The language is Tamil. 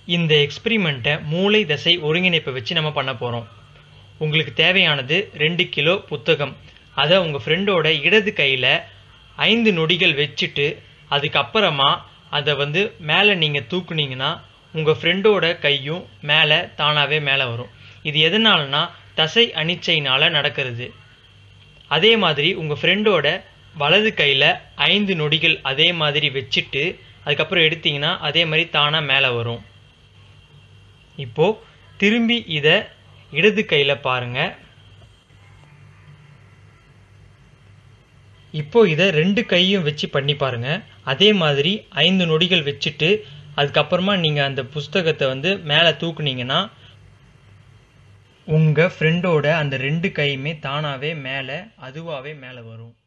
இந்த எக்ஸ்பிரிமெண்ட்டை மூளை தசை ஒருங்கிணைப்பை வச்சு நம்ம பண்ண போகிறோம் உங்களுக்கு தேவையானது ரெண்டு கிலோ புத்தகம் அதை உங்கள் ஃப்ரெண்டோட இடது கையில் ஐந்து நொடிகள் வச்சுட்டு அதுக்கப்புறமா அதை வந்து மேலே நீங்கள் தூக்குனீங்கன்னா உங்கள் ஃப்ரெண்டோட கையும் மேலே தானாகவே மேலே வரும் இது எதனாலனா தசை அனிச்சையினால் நடக்கிறது அதே மாதிரி உங்கள் ஃப்ரெண்டோட வலது கையில் ஐந்து நொடிகள் அதே மாதிரி வச்சுட்டு அதுக்கப்புறம் எடுத்தீங்கன்னா அதே மாதிரி தானாக மேலே வரும் இப்போ திரும்பி இதை இடது கையில் பாருங்க இப்போ இதை ரெண்டு கையும் வச்சு பண்ணி பாருங்க அதே மாதிரி ஐந்து நொடிகள் வச்சுட்டு அதுக்கப்புறமா நீங்கள் அந்த புஸ்தகத்தை வந்து மேலே தூக்குனீங்கன்னா உங்கள் ஃப்ரெண்டோட அந்த ரெண்டு கையுமே தானாகவே மேலே அதுவாகவே மேலே வரும்